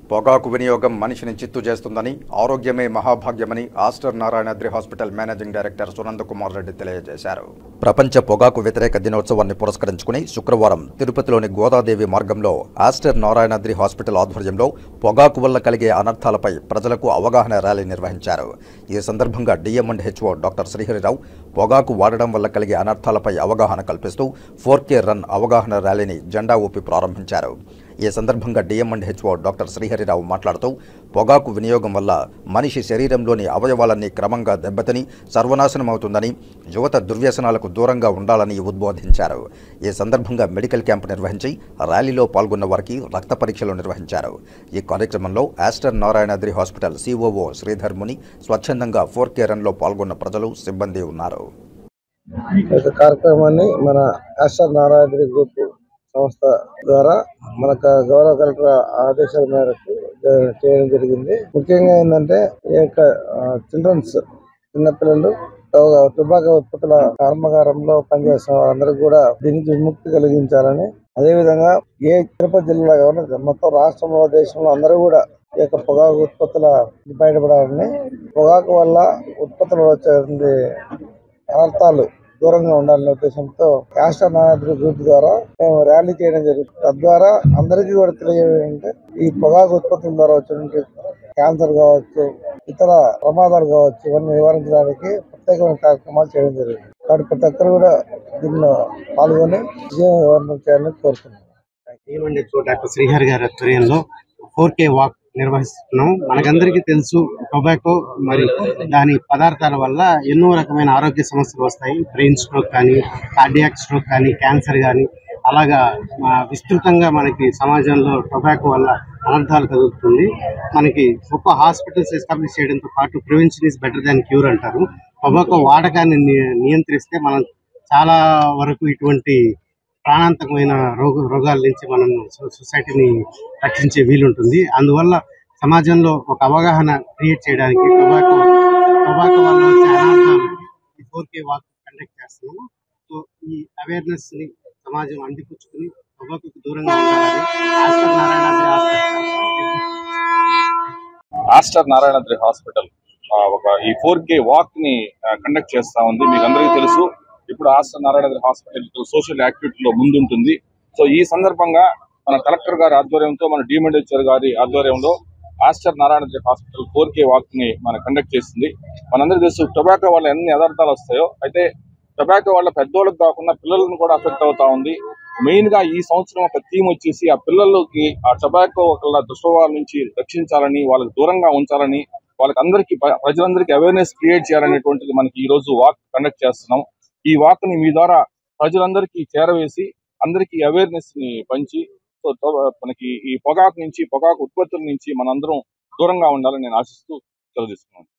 పొగాకు వినియోగం మనిషిని చిత్తు చేస్తుందని ఆరోగ్యమే మహాభాగ్యమని Aster Narayanadri hospital managing director Sunanda Kumar Reddy తెలియజేశారు ప్రపంచ పొగాకు వ్యతిరేక దినోత్సవాన్ని పురస్కరించుకుని శుక్రవారం తిరుపతిలోని గోదాదేవి మార్గంలో ఆస్టర్ నారాయణద్రి హాస్పిటల్ ఆధ్వర్యంలో పొగాకు వల్ల కలిగే అనర్థాలపై ప్రజలకు అవగాహన ర్యాలీ నిర్వహించారు ఈ సందర్భంగా DM and HO doctor Srihari Rao పొగాకు వాడడం వల్ల కలిగే అనర్థాలపై అవగాహన కల్పిస్తూ ఫోర్ కే రన్ అవగాహన ర్యాలీని జెండా ఊపి ప్రారంభించారు ఈ సందర్భంగా DM and HO doctor Srihari Rao మాట్లాడుతూ పొగాకు వినియోగం వల్ల మనిషి శరీరంలోని అవయవాలన్నీ క్రమంగా దెబ్బతిని సర్వనాశనమవుతుందని యువత దుర్వ్యసనాలకు దూరంగా ఉండాలని ఉద్బోధించారు ఈ సందర్భంగా మెడికల్ క్యాంప్ నిర్వహించి ర్యాలీలో పాల్గొన్న వారికి రక్త పరీక్షలు నిర్వహించారు ఈ కార్యక్రమంలో Aster Narayanadri hospital COO Sridhar Muni స్వచ్ఛందంగా ఫోర్ కే రన్లో పాల్గొన్న ప్రజలు సిబ్బంది ఉన్నారు ఈ యొక్క కార్యక్రమాన్ని మన ఆస్టర్ నారాయణ గ్రూప్ సంస్థ ద్వారా మన క- గౌరవ కలెక్టర్ ఆదేశాల మేరకు జ- చేయడం జరిగింది ముఖ్యంగా ఏంటంటే ఈ యొక్క చిల్డ్రన్స్ చిన్నపిల్లలు టో- టొబాకో ఉత్పత్తుల కర్మాగారంలో పనిచేస్తున్న వారందరికీ కూడా దీనికి విముక్తి కలిగించాలని అదేవిధంగా ఏ తిరుపతి జిల్లా కావాలి మొత్తం రాష్ట్రంలో దేశంలో అందరూ కూడా ఈ యొక్క పొగాకు ఉత్పత్తుల బయటపడాలని పొగాకు వల్ల ఉత్పత్తులు వచ్చే అనర్థాలు దూరంగా ఉండాలనే ఉద్దేశంతో రాష్ట్ర నాయకుల గ్రూప్ ద్వారా మేము ర్యాలీ చేయడం జరుగుతుంది తద్వారా అందరికీ కూడా తెలియజేయాలంటే ఈ పొగాకు ఉత్పత్తుల ద్వారా వచ్చినటువంటి క్యాన్సర్ కావచ్చు ఇతర ప్రమాదాలు కావచ్చు ఇవన్నీ నివారించడానికి ప్రత్యేకమైన కార్యక్రమాలు చేయడం జరిగింది కాబట్టి ప్రతి ఒక్కరు కూడా దీనిలో పాల్గొని విజయవంతం చేయాలని కోరుతున్నాను ఏమండి డాక్టర్ శ్రీహరి గారి ఆధ్వర్యంలో ఫోర్ కే వాక్ నిర్వహిస్తున్నాం మనకందరికీ తెలుసు టొబాకో మరి దాని పదార్థాల వల్ల ఎన్నో రకమైన ఆరోగ్య సమస్యలు వస్తాయి బ్రెయిన్ స్ట్రోక్ కానీ కార్డియాక్ స్ట్రోక్ కానీ క్యాన్సర్ కానీ అలాగా ఆ, విస్తృతంగా మనకి సమాజంలో టొబాకో వల్ల అనర్థాలు కలుగుతుంది మనకి గొప్ప హాస్పిటల్స్ ఎస్టాబ్లిష్ చేయడంతో పాటు prevention is better than cure అంటారు టొబాకో వాడకాన్ని ని- నియంత్రిస్తే మనం చాలా వరకు ఇటువంటి ప్రాణాంతకమైన రోగ రోగాల నుంచి మనం సొ- సొసైటీని రక్షించే వీలుంటుంది అందువల్ల సమాజంలో ఒక అవగాహన క్రియేట్ చేయడానికి టొబాకో టొబాకో వల్ల వచ్చే అనార్థాలు ఈ ఫోర్ కే వాక్ కండక్ట్ చేస్తున్నాము సో ఈ అవేర్నెస్ ని సమాజం అందిపుచ్చుకుని టొబాకోకు దూరంగా ఉండాలని Aster Narayana Aster Narayanadri hospital ఆ, ఒక ఈ ఫోర్ కే వాక్ ని కండక్ట్ చేస్తా ఉంది మీకు అందరికీ తెలుసు ఇప్పుడు Aster Narayanadri hospital social activity లో ముందుంటుంది సో ఈ సందర్భంగా మన కలెక్టర్ గారి ఆధ్వర్యంతో మన డిమెండేచర్ గారి ఆధ్వర్యంలో Aster Narayanadri hospital four K walk ని మన కండక్ట్ చేస్తుంది మనందరికీ తెలుసు టొబాకో వల్ల ఎన్ని అనర్థాలు వస్తాయో అయితే టొబాకో వల్ల పెద్దోళ్ళకి కాకుండా పిల్లలను కూడా అఫెక్ట్ అవుతా ఉంది మెయిన్ గా ఈ సంవత్సరం ఒక థీమ్ వచ్చేసి ఆ పిల్లలకి ఆ టొబాకో వల్ల దుష్ప్రభావాల నుంచి రక్షించాలని వాళ్ళకి దూరంగా ఉంచాలని వాళ్ళకి అందరికి ప్రజలందరికీ అవేర్నెస్ క్రియేట్ చేయాలనేటువంటిది మనకి ఈ రోజు వాక్ కండక్ట్ చేస్తున్నాం ఈ వాక్ ని మీ ద్వారా ప్రజలందరికీ చేరవేసి అందరికీ అవేర్నెస్ ని పంచి సో తో- మనకి ఈ పొగాకు నుంచి పొగాకు ఉత్పత్తుల నుంచి మనందరం దూరంగా ఉండాలని నేను ఆశిస్తూ సెలవు తీసుకున్నాను